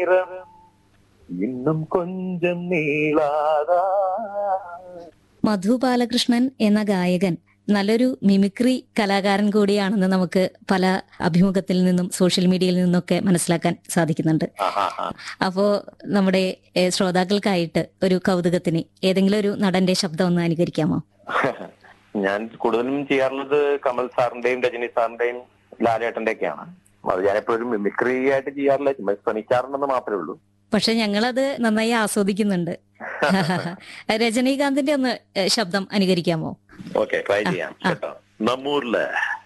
நேரம் இன்னும் கொஞ்சம் നീളാതാ മധു ബാലകൃഷ്ണൻ എന്ന ഗായകൻ നല്ലൊരു മിമിക്രി കലാകാരൻ കൂടിയാണെന്ന് നമുക്ക് പല അഭിമുഖത്തിൽ നിന്നും സോഷ്യൽ മീഡിയയിൽ നിന്നൊക്കെ മനസ്സിലാക്കാൻ സാധിക്കുന്നുണ്ട് അപ്പോ നമ്മുടെ ഏ, ശ്രോതാക്കൾക്കായിട്ട് ഒരു കൗതുകത്തിന് ഏതെങ്കിലും ഒരു നടന്റെ ശബ്ദം ഒന്ന് അനുകരിക്കാമോ ഞാൻ കൂടുതലും ചെയ്യാറുള്ളത് കമൽ സാറിന്റെയും രജനി സാറിന്റെയും ലാലേട്ടന്റെ ഒക്കെയാണ് അത് ഞാനെപ്പോഴും മിമിക്രി ആയിട്ട് ചെയ്യാറില്ല ചുമ്മാ ശ്രമിക്കാറുണ്ടെന്ന് മാത്രമേ ഉള്ളൂ പക്ഷെ ഞങ്ങളത് നന്നായി ആസ്വദിക്കുന്നുണ്ട് രജനീകാന്തിന്റെ ഒന്ന് ഏ, ശബ്ദം അനുകരിക്കാമോ ഓക്കെ ട്രൈ ചെയ്യാം കേട്ടോ നമ്മൂരില്